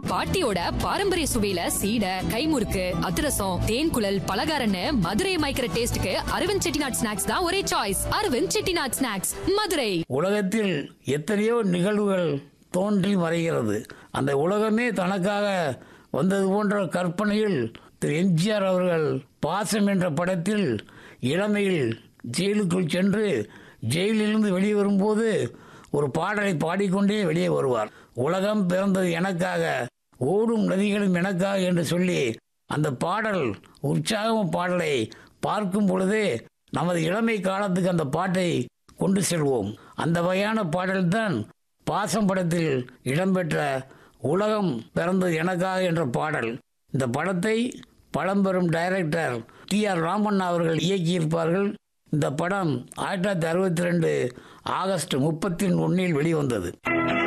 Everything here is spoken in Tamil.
பாட்டியோட பாரம்பரிய சுவையில சீடை கைமுறுக்கு அதிரசம் தேன் குழல் பலகாரன்னு மதுரையை மயக்கிற டேஸ்டுக்கு அரவிந்த் செட்டிநாட் ஸ்நாக்ஸ் தான் ஒரே சாய்ஸ் அரவிந்த் செட்டிநாட் ஸ்நாக்ஸ் மதுரை உலகத்தில் எத்தனையோ நிகழ்வுகள் தோன்றி மறைகிறது அந்த உலகமே தனக்காக வந்தது போன்ற கற்பனையில் திரு எம்ஜிஆர் அவர்கள் பாசம் என்ற படத்தில் இளமையில் ஜெயிலுக்குள் சென்று ஜெயிலிலிருந்து வெளியே வரும்போது ஒரு பாடலை பாடிக்கொண்டே வெளியே வருவார் உலகம் பிறந்தது எனக்காக ஓடும் நதிகளும் எனக்காக என்று சொல்லி அந்த பாடல் உற்சாகம் பாடலை பார்க்கும் பொழுது நமது இளமை காலத்துக்கு அந்த பாட்டை கொண்டு செல்வோம் அந்த வகையான பாடல்தான் பாசம் படத்தில் இடம்பெற்ற உலகம் பிறந்தது எனக்காக என்ற பாடல் இந்த படத்தை பழம்பெரும் டைரக்டர் டி ஆர் ராமண்ணா அவர்கள் இயக்கியிருப்பார்கள் இந்த படம் ஆயிரத்தி தொள்ளாயிரத்தி அறுபத்தி ரெண்டு ஆகஸ்ட் முப்பத்தி ஒன்னில் வெளிவந்தது